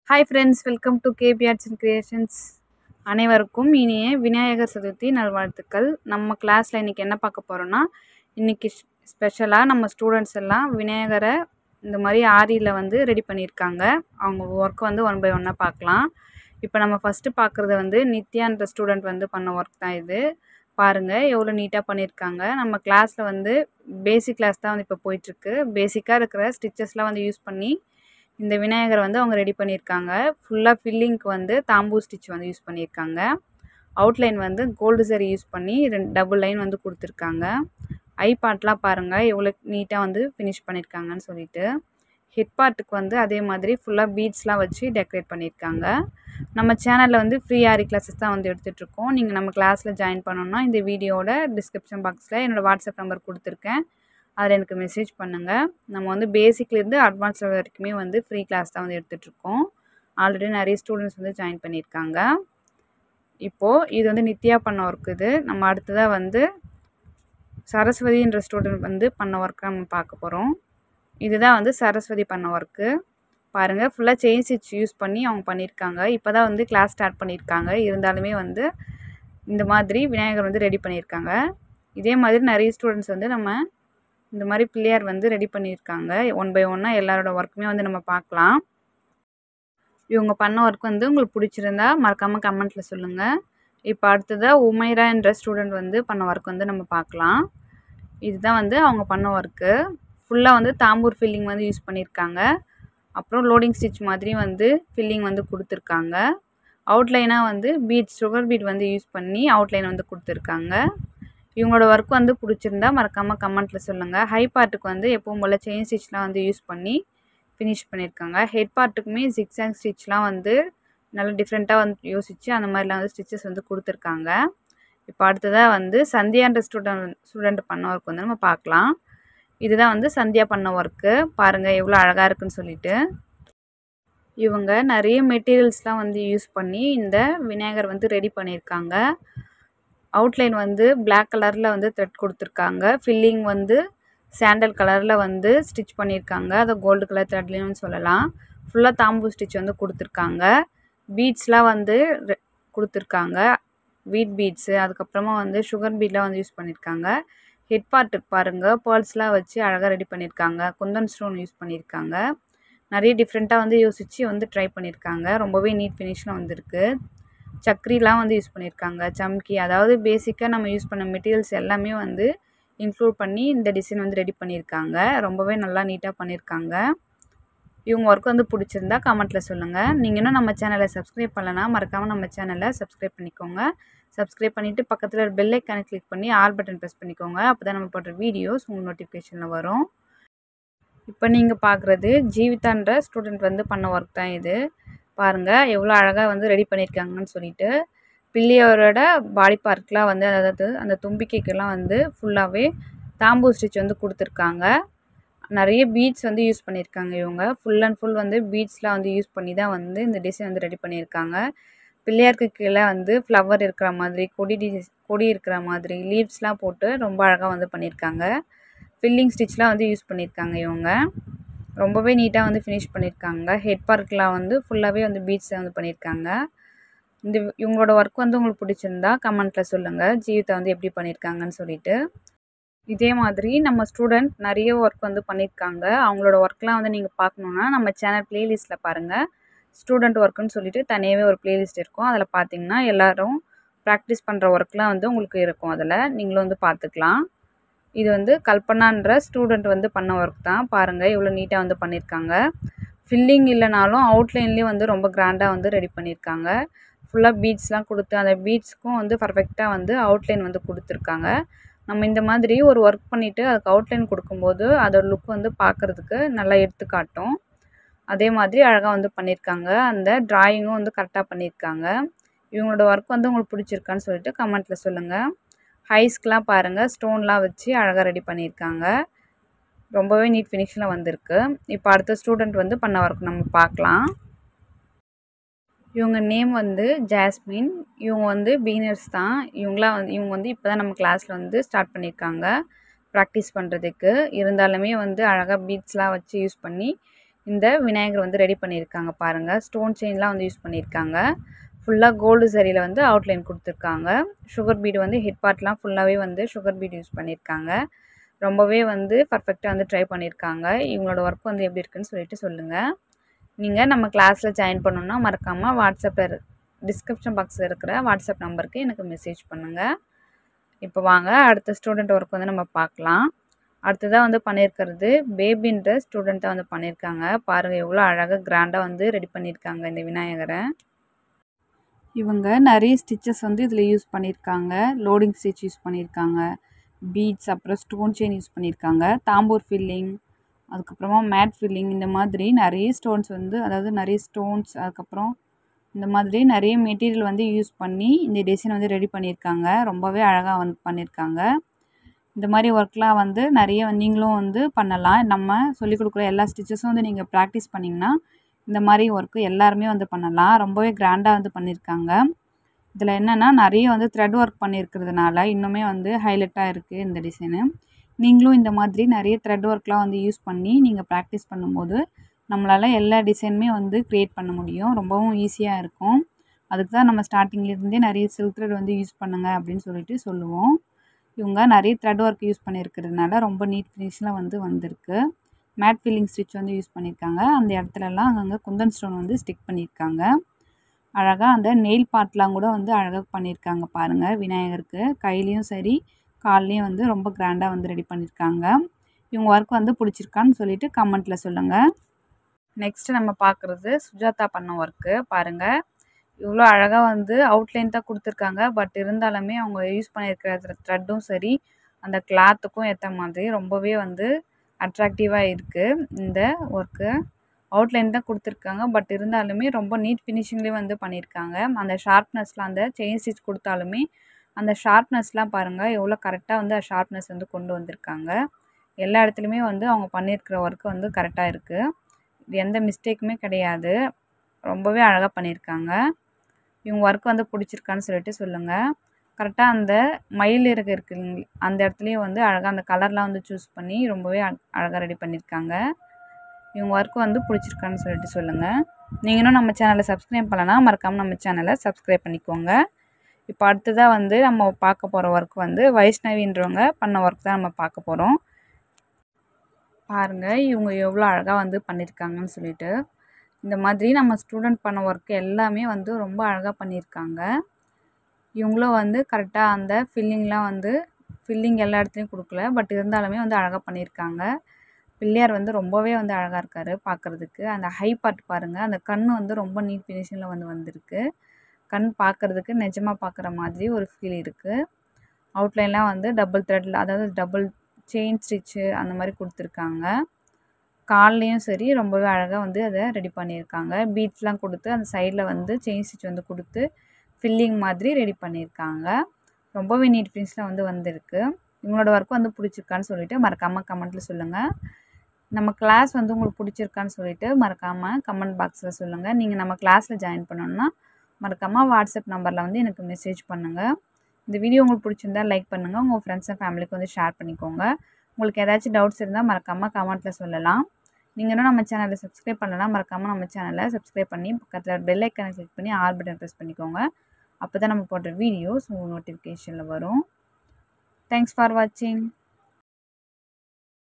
hi friends welcome to KB arts and creations அனைவருக்கும் இனிய விநாயகர் சதுர்த்தி நல்வாழ்த்துக்கள் நம்ம கிளாஸில் இன்றைக்கி என்ன பார்க்க போகிறோன்னா இன்றைக்கி ஸ்பெஷலாக நம்ம ஸ்டூடெண்ட்ஸ் எல்லாம் விநாயகரை இந்த மாதிரி ஆரியில் வந்து ரெடி பண்ணியிருக்காங்க அவங்க ஒர்க் வந்து ஒன் பை ஒன்னாக பார்க்கலாம் இப்போ நம்ம ஃபஸ்ட்டு பார்க்குறது வந்து நித்யான்ற ஸ்டூடெண்ட் வந்து பண்ண ஒர்க் தான் இது பாருங்கள் எவ்வளோ நீட்டாக பண்ணியிருக்காங்க நம்ம கிளாஸில் வந்து பேசிக் கிளாஸ் தான் வந்து இப்போ போயிட்டுருக்கு பேசிக்காக இருக்கிற ஸ்டிச்சஸ்லாம் வந்து யூஸ் பண்ணி இந்த விநாயகரை வந்து அவங்க ரெடி பண்ணியிருக்காங்க ஃபுல்லாக ஃபில்லிங்க்கு வந்து தாம்பூ ஸ்டிச் வந்து யூஸ் பண்ணியிருக்காங்க அவுட்லைன் வந்து கோல்டு சரி யூஸ் பண்ணி ரெண்டு டபுள் லைன் வந்து கொடுத்துருக்காங்க ஐ பார்ட்லாம் பாருங்கள் எவ்வளோ நீட்டாக வந்து ஃபினிஷ் பண்ணியிருக்காங்கன்னு சொல்லிட்டு ஹெட் பார்ட்டுக்கு வந்து அதே மாதிரி ஃபுல்லாக பீட்ஸ்லாம் வச்சு டெக்கரேட் பண்ணியிருக்காங்க நம்ம சேனலில் வந்து ஃப்ரீ ஆரி கிளாஸஸ் தான் வந்து எடுத்துகிட்ருக்கோம் நீங்கள் நம்ம கிளாஸில் ஜாயின் பண்ணணுன்னா இந்த வீடியோட டிஸ்கிரிப்ஷன் பாக்ஸில் என்னோடய வாட்ஸ்அப் நம்பர் கொடுத்துருக்கேன் அதில் எனக்கு மெசேஜ் பண்ணுங்கள் நம்ம வந்து பேசிக்லேருந்து அட்வான்ஸ் லெவல் வரைக்குமே வந்து ஃப்ரீ கிளாஸ் தான் வந்து எடுத்துகிட்ருக்கோம் ஆல்ரெடி நிறைய ஸ்டூடெண்ட்ஸ் வந்து ஜாயின் பண்ணியிருக்காங்க இப்போது இது வந்து நித்யா பண்ண ஒர்க் இது நம்ம அடுத்ததாக வந்து சரஸ்வதின்ற ஸ்டூடெண்ட் வந்து பண்ண ஒர்க் நம்ம பார்க்க போகிறோம் இதுதான் வந்து சரஸ்வதி பண்ண ஒர்க்கு பாருங்கள் ஃபுல்லாக செயின் ஸ்டிச் யூஸ் பண்ணி அவங்க பண்ணியிருக்காங்க இப்போ தான் வந்து கிளாஸ் ஸ்டார்ட் பண்ணியிருக்காங்க இருந்தாலுமே வந்து இந்த மாதிரி விநாயகர் வந்து ரெடி பண்ணியிருக்காங்க இதே மாதிரி நிறைய ஸ்டூடெண்ட்ஸ் வந்து நம்ம இந்த மாதிரி பிள்ளையார் வந்து ரெடி பண்ணியிருக்காங்க ஒன் பை ஒன்னாக எல்லாரோட ஒர்க்குமே வந்து நம்ம பார்க்கலாம் இவங்க பண்ண ஒர்க் வந்து உங்களுக்கு பிடிச்சிருந்தா மறக்காமல் கமெண்ட்டில் சொல்லுங்கள் இப்போ அடுத்ததாக உமைரா என்ற ஸ்டூடெண்ட் வந்து பண்ண ஒர்க் வந்து நம்ம பார்க்கலாம் இதுதான் வந்து அவங்க பண்ண ஒர்க்கு ஃபுல்லாக வந்து தாம்பூர் ஃபில்லிங் வந்து யூஸ் பண்ணியிருக்காங்க அப்புறம் லோடிங் ஸ்டிச் மாதிரி வந்து ஃபில்லிங் வந்து கொடுத்துருக்காங்க அவுட்லைனாக வந்து பீட் சுகர் பீட் வந்து யூஸ் பண்ணி அவுட்லைன் வந்து கொடுத்துருக்காங்க இவங்களோட ஒர்க் வந்து பிடிச்சிருந்தா மறக்காமல் கமெண்ட்டில் சொல்லுங்கள் ஹை பார்ட்டுக்கு வந்து எப்பவும் போல் செயின் ஸ்டிச்லாம் வந்து யூஸ் பண்ணி ஃபினிஷ் பண்ணியிருக்காங்க ஹெட் பார்ட்டுக்குமே ஜிக்ஸாக் ஸ்டிச்லாம் வந்து நல்லா டிஃப்ரெண்ட்டாக வந்து யோசித்து அந்த மாதிரிலாம் வந்து ஸ்டிச்சஸ் வந்து கொடுத்துருக்காங்க இப்போ அடுத்ததாக வந்து சந்தியான்ற ஸ்டூடெண்ட் ஸ்டூடெண்ட் பண்ண ஒர்க் வந்து நம்ம பார்க்கலாம் இதுதான் வந்து சந்தியா பண்ண ஒர்க்கு பாருங்கள் எவ்வளோ அழகாக இருக்குன்னு சொல்லிட்டு இவங்க நிறைய மெட்டீரியல்ஸ்லாம் வந்து யூஸ் பண்ணி இந்த விநாயகர் வந்து ரெடி பண்ணியிருக்காங்க அவுட்லைன் வந்து பிளாக் கலரில் வந்து த்ரெட் கொடுத்துருக்காங்க ஃபில்லிங் வந்து சாண்டல் கலரில் வந்து ஸ்டிச் பண்ணியிருக்காங்க அதை கோல்டு கலர் த்ரெட்லேயும் சொல்லலாம் ஃபுல்லாக தாம்பூ ஸ்டிச் வந்து கொடுத்துருக்காங்க பீட்ஸ்லாம் வந்து கொடுத்துருக்காங்க வீட் பீட்ஸு அதுக்கப்புறமா வந்து சுகர் பீட்லாம் வந்து யூஸ் பண்ணியிருக்காங்க ஹெட் பார்ட்டுக்கு பாருங்கள் பேர்ல்ஸ்லாம் வச்சு அழகாக ரெடி பண்ணியிருக்காங்க குந்தன் ஸ்டோன் யூஸ் பண்ணியிருக்காங்க நிறைய டிஃப்ரெண்ட்டாக வந்து யோசித்து வந்து ட்ரை பண்ணியிருக்காங்க ரொம்பவே நீட் ஃபினிஷில் வந்திருக்கு சக்ரிலாம் வந்து யூஸ் பண்ணியிருக்காங்க சம்கி அதாவது பேசிக்காக நம்ம யூஸ் பண்ண மெட்டீரியல்ஸ் எல்லாமே வந்து இன்க்ளூட் பண்ணி இந்த டிசைன் வந்து ரெடி பண்ணியிருக்காங்க ரொம்பவே நல்லா நீட்டாக பண்ணியிருக்காங்க இவங்க ஒர்க் வந்து பிடிச்சிருந்தா கமெண்ட்டில் சொல்லுங்கள் நீங்கள் இன்னும் நம்ம சேனலை சப்ஸ்கிரைப் பண்ணலன்னா மறக்காமல் நம்ம சேனலை சப்ஸ்கிரைப் பண்ணிக்கோங்க சப்ஸ்கிரைப் பண்ணிவிட்டு பக்கத்தில் பெல் ஐக்கானை கிளிக் பண்ணி ஆல் பட்டன் ப்ரெஸ் பண்ணிக்கோங்க அப்போ தான் நம்ம போடுற வீடியோஸ் உங்களுக்கு நோட்டிஃபிகேஷனில் வரும் இப்போ நீங்கள் பார்க்குறது ஜீவிதான்ற ஸ்டூடெண்ட் வந்து பண்ண ஒர்க் தான் இது பாருங்கள் எவ்வளோ அழகாக வந்து ரெடி பண்ணியிருக்காங்கன்னு சொல்லிட்டு பிள்ளையோரோட பாடி பார்ட்லாம் வந்து அதாவது அந்த தும்பிக்கைக்கெல்லாம் வந்து ஃபுல்லாகவே தாம்பூ ஸ்டிச் வந்து கொடுத்துருக்காங்க நிறைய பீட்ஸ் வந்து யூஸ் பண்ணியிருக்காங்க இவங்க ஃபுல் அண்ட் ஃபுல் வந்து பீட்ஸ்லாம் வந்து யூஸ் பண்ணி தான் வந்து இந்த டிசைன் வந்து ரெடி பண்ணியிருக்காங்க பிள்ளையாருக்கு கீழே வந்து ஃப்ளவர் இருக்கிற மாதிரி கொடி டிசைஸ் கொடி இருக்கிற மாதிரி லீவ்ஸ்லாம் போட்டு ரொம்ப அழகாக வந்து பண்ணியிருக்காங்க ஃபில்லிங் ஸ்டிச்லாம் வந்து யூஸ் பண்ணியிருக்காங்க இவங்க ரொம்பவே நீட்டாக வந்து ஃபினிஷ் பண்ணியிருக்காங்க ஹெட் பார்க்கெலாம் வந்து ஃபுல்லாகவே வந்து பீட்ஸை வந்து பண்ணியிருக்காங்க இந்த இவங்களோட ஒர்க் வந்து உங்களுக்கு பிடிச்சிருந்தா கமெண்ட்டில் சொல்லுங்கள் ஜீவிதா வந்து எப்படி பண்ணியிருக்காங்கன்னு சொல்லிட்டு இதே மாதிரி நம்ம ஸ்டூடெண்ட் நிறைய ஒர்க் வந்து பண்ணியிருக்காங்க அவங்களோட ஒர்க்லாம் வந்து நீங்கள் பார்க்கணுன்னா நம்ம சேனல் ப்ளேலிஸ்ட்டில் பாருங்கள் ஸ்டூடெண்ட் ஒர்க்குன்னு சொல்லிட்டு தனியாகவே ஒரு ப்ளேலிஸ்ட் இருக்கும் அதில் பார்த்தீங்கன்னா எல்லோரும் ப்ராக்டிஸ் பண்ணுற ஒர்க்லாம் வந்து உங்களுக்கு இருக்கும் அதில் நீங்களும் வந்து பார்த்துக்கலாம் இது வந்து கல்பனான்ற ஸ்டூடெண்ட் வந்து பண்ண ஒர்க் தான் பாருங்கள் இவ்வளோ நீட்டாக வந்து பண்ணியிருக்காங்க ஃபில்லிங் இல்லைனாலும் அவுட்லைன்லேயும் வந்து ரொம்ப கிராண்டாக வந்து ரெடி பண்ணியிருக்காங்க ஃபுல்லாக பீட்ஸ்லாம் கொடுத்து அந்த பீட்ஸ்க்கும் வந்து பர்ஃபெக்டாக வந்து அவுட்லைன் வந்து கொடுத்துருக்காங்க நம்ம இந்த மாதிரி ஒரு ஒர்க் பண்ணிவிட்டு அதுக்கு அவுட்லைன் கொடுக்கும்போது அதோட லுக் வந்து பார்க்குறதுக்கு நல்லா எடுத்துக்காட்டும் அதே மாதிரி அழகாக வந்து பண்ணியிருக்காங்க அந்த ட்ராயிங்கும் வந்து கரெக்டாக பண்ணியிருக்காங்க இவங்களோட ஒர்க் வந்து உங்களுக்கு பிடிச்சிருக்கான்னு சொல்லிட்டு கமெண்ட்டில் சொல்லுங்கள் ஹைஸ்க்கெலாம் பாருங்கள் ஸ்டோன்லாம் வச்சு அழகாக ரெடி பண்ணியிருக்காங்க ரொம்பவே நீட் ஃபினிஷில் வந்திருக்கு இப்போ அடுத்த ஸ்டூடெண்ட் வந்து பண்ண ஒர்க் நம்ம பார்க்கலாம் இவங்க நேம் வந்து ஜாஸ்மின் இவங்க வந்து பிகினர்ஸ் தான் இவங்களாம் வந்து இவங்க வந்து இப்போ தான் நம்ம கிளாஸில் வந்து ஸ்டார்ட் பண்ணியிருக்காங்க ப்ராக்டிஸ் பண்ணுறதுக்கு இருந்தாலுமே வந்து அழகாக பீட்ஸ்லாம் வச்சு யூஸ் பண்ணி இந்த விநாயகர் வந்து ரெடி பண்ணியிருக்காங்க பாருங்கள் ஸ்டோன் செயின்லாம் வந்து யூஸ் பண்ணியிருக்காங்க ஃபுல்லாக கோல்டு சரியில் வந்து அவுட்லைன் கொடுத்துருக்காங்க சுகர் பீடு வந்து ஹெட் பார்ட்லாம் ஃபுல்லாகவே வந்து சுகர் பீடு யூஸ் பண்ணியிருக்காங்க ரொம்பவே வந்து பர்ஃபெக்டாக வந்து ட்ரை பண்ணியிருக்காங்க இவங்களோட ஒர்க் வந்து எப்படி இருக்குன்னு சொல்லிட்டு சொல்லுங்கள் நீங்கள் நம்ம கிளாஸில் ஜாயின் பண்ணணுன்னா மறக்காமல் வாட்ஸ்அப்பில் டிஸ்கிரிப்ஷன் பாக்ஸில் இருக்கிற வாட்ஸ்அப் நம்பருக்கு எனக்கு மெசேஜ் பண்ணுங்கள் இப்போ வாங்க அடுத்த ஸ்டூடெண்ட் ஒர்க் வந்து நம்ம பார்க்கலாம் அடுத்ததாக வந்து பண்ணியிருக்கிறது பேபின்ற ஸ்டூடெண்ட்டை வந்து பண்ணியிருக்காங்க பாருங்கள் எவ்வளோ அழகாக கிராண்டாக வந்து ரெடி பண்ணியிருக்காங்க இந்த விநாயகரை இவங்க நிறைய ஸ்டிச்சஸ் வந்து இதில் யூஸ் பண்ணியிருக்காங்க லோடிங் ஸ்டிச் யூஸ் பண்ணியிருக்காங்க பீட்ஸ் அப்புறம் ஸ்டோன் செயின் யூஸ் பண்ணியிருக்காங்க தாம்பூர் ஃபில்லிங் அதுக்கப்புறமா மேட் ஃபில்லிங் இந்த மாதிரி நிறைய ஸ்டோன்ஸ் வந்து அதாவது நிறைய ஸ்டோன்ஸ் அதுக்கப்புறம் இந்த மாதிரி நிறைய மெட்டீரியல் வந்து யூஸ் பண்ணி இந்த டிசைன் வந்து ரெடி பண்ணியிருக்காங்க ரொம்பவே அழகாக வந்து பண்ணியிருக்காங்க இந்த மாதிரி ஒர்க்லாம் வந்து நிறைய நீங்களும் வந்து பண்ணலாம் நம்ம சொல்லிக் கொடுக்குற எல்லா ஸ்டிச்சஸும் வந்து நீங்கள் ப்ராக்டிஸ் பண்ணிங்கன்னா இந்த மாதிரி ஒர்க்கு எல்லாருமே வந்து பண்ணலாம் ரொம்பவே கிராண்டாக வந்து பண்ணியிருக்காங்க இதில் என்னென்னா நிறைய வந்து த்ரெட் ஒர்க் பண்ணியிருக்கிறதுனால இன்னுமே வந்து ஹைலைட்டாக இருக்குது இந்த டிசைனு நீங்களும் இந்த மாதிரி நிறைய த்ரெட் ஒர்க்லாம் வந்து யூஸ் பண்ணி நீங்கள் ப்ராக்டிஸ் பண்ணும்போது நம்மளால் எல்லா டிசைனுமே வந்து க்ரியேட் பண்ண முடியும் ரொம்பவும் ஈஸியாக இருக்கும் அதுக்கு தான் நம்ம ஸ்டார்டிங்லேருந்தே நிறைய சில்க் த்ரெட் வந்து யூஸ் பண்ணுங்கள் அப்படின்னு சொல்லிட்டு சொல்லுவோம் இவங்க நிறைய த்ரெட் ஒர்க் யூஸ் பண்ணியிருக்கிறதுனால ரொம்ப நீட் ஃபினிஷில் வந்து வந்திருக்கு மேட் ஃபில்லிங் ஸ்டிச் வந்து யூஸ் பண்ணியிருக்காங்க அந்த இடத்துலலாம் அங்கங்கே குந்தன் ஸ்டோன் வந்து ஸ்டிக் பண்ணியிருக்காங்க அழகாக அந்த நெயில் பார்ட்லாம் கூட வந்து அழகாக பண்ணியிருக்காங்க பாருங்கள் விநாயகருக்கு கையிலையும் சரி கால்லையும் வந்து ரொம்ப கிராண்டாக வந்து ரெடி பண்ணியிருக்காங்க இவங்க ஒர்க் வந்து பிடிச்சிருக்கான்னு சொல்லிட்டு கமெண்ட்டில் சொல்லுங்கள் நெக்ஸ்ட்டு நம்ம பார்க்குறது சுஜாதா பண்ண ஒர்க்கு பாருங்கள் இவ்வளோ அழகாக வந்து அவுட்லைன் தான் கொடுத்துருக்காங்க பட் இருந்தாலுமே அவங்க யூஸ் பண்ணியிருக்கிற த்ரெட்டும் சரி அந்த கிளாத்துக்கும் ஏற்ற மாதிரி ரொம்பவே வந்து அட்ராக்டிவாக இருக்குது இந்த ஒர்க்கு அவுட்லைன் தான் கொடுத்துருக்காங்க பட் இருந்தாலுமே ரொம்ப நீட் ஃபினிஷிங்லேயே வந்து பண்ணியிருக்காங்க அந்த ஷார்ப்னஸ்லாம் அந்த செயின் ஸ்டிச் கொடுத்தாலுமே அந்த ஷார்ப்னஸ்லாம் பாருங்கள் எவ்வளோ கரெக்டாக வந்து ஷார்ப்னஸ் வந்து கொண்டு வந்திருக்காங்க எல்லா இடத்துலையுமே வந்து அவங்க பண்ணியிருக்கிற ஒர்க்கு வந்து கரெக்டாக இருக்குது எந்த மிஸ்டேக்குமே கிடையாது ரொம்பவே அழகாக பண்ணியிருக்காங்க இவங்க ஒர்க் வந்து பிடிச்சிருக்கான்னு சொல்லிட்டு சொல்லுங்கள் கரெக்டாக அந்த மயில் இறகு இருக்கு அந்த இடத்துலையும் வந்து அழகாக அந்த கலர்லாம் வந்து சூஸ் பண்ணி ரொம்பவே அழகாக ரெடி பண்ணியிருக்காங்க இவங்க ஒர்க் வந்து பிடிச்சிருக்கான்னு சொல்லிட்டு சொல்லுங்கள் நீங்களும் நம்ம சேனலை சப்ஸ்கிரைப் பண்ணலன்னா மறக்காமல் நம்ம சேனலை சப்ஸ்கிரைப் பண்ணிக்கோங்க இப்போ அடுத்ததாக வந்து நம்ம பார்க்க போகிற ஒர்க் வந்து வைஷ்ணவின்றவங்க பண்ண ஒர்க் தான் நம்ம பார்க்க போகிறோம் பாருங்கள் இவங்க எவ்வளோ அழகாக வந்து பண்ணியிருக்காங்கன்னு சொல்லிட்டு இந்த மாதிரி நம்ம ஸ்டூடெண்ட் பண்ண ஒர்க் எல்லாமே வந்து ரொம்ப அழகாக பண்ணியிருக்காங்க இவங்களும் வந்து கரெக்டாக அந்த ஃபில்லிங்லாம் வந்து ஃபில்லிங் எல்லா இடத்துலையும் கொடுக்கல பட் இருந்தாலுமே வந்து அழகாக பண்ணியிருக்காங்க பிள்ளையார் வந்து ரொம்பவே வந்து அழகாக இருக்கார் பார்க்குறதுக்கு அந்த ஹை பார்ட் பாருங்கள் அந்த கண் வந்து ரொம்ப நீட் ஃபினிஷிங்கில் வந்து வந்திருக்கு கண் பார்க்குறதுக்கு நிஜமாக பார்க்குற மாதிரி ஒரு ஃபீல் இருக்குது அவுட்லைன்லாம் வந்து டபுள் த்ரெட்டில் அதாவது டபுள் செயின் ஸ்டிச்சு அந்த மாதிரி கொடுத்துருக்காங்க கால்லையும் சரி ரொம்பவே அழகாக வந்து அதை ரெடி பண்ணியிருக்காங்க பீட்ஸ்லாம் கொடுத்து அந்த சைடில் வந்து செயின் ஸ்டிச் வந்து கொடுத்து ஃபில்லிங் மாதிரி ரெடி பண்ணியிருக்காங்க ரொம்பவே நீட் ஃபினிஷில் வந்து வந்திருக்கு இவங்களோட ஒர்க் வந்து பிடிச்சிருக்கான்னு சொல்லிட்டு மறக்காமல் கமெண்ட்டில் சொல்லுங்கள் நம்ம கிளாஸ் வந்து உங்களுக்கு பிடிச்சிருக்கான்னு சொல்லிட்டு மறக்காமல் கமெண்ட் பாக்ஸில் சொல்லுங்கள் நீங்கள் நம்ம கிளாஸில் ஜாயின் பண்ணணுன்னா மறக்காமல் வாட்ஸ்அப் நம்பரில் வந்து எனக்கு மெசேஜ் பண்ணுங்கள் இந்த வீடியோ உங்களுக்கு பிடிச்சிருந்தா லைக் பண்ணுங்கள் உங்கள் ஃப்ரெண்ட்ஸ் அண்ட் ஃபேமிலிக்கு வந்து ஷேர் பண்ணிக்கோங்க உங்களுக்கு ஏதாச்சும் டவுட்ஸ் இருந்தால் மறக்காமல் கமெண்ட்டில் சொல்லலாம் நீங்கள் இன்னும் நம்ம சேனலை சப்ஸ்கிரைப் பண்ணலாம் மறக்காமல் நம்ம சேனலை சப்ஸ்கிரைப் பண்ணி பக்கத்தில் பெல் ஐக்கனை கிளிக் பண்ணி ஆல் பட்டன் ப்ரெஸ் பண்ணிக்கோங்க அப்போ தான் நம்ம போடுற வீடியோஸ் உங்கள் நோட்டிஃபிகேஷனில் வரும் தேங்க்ஸ் ஃபார் வாட்சிங்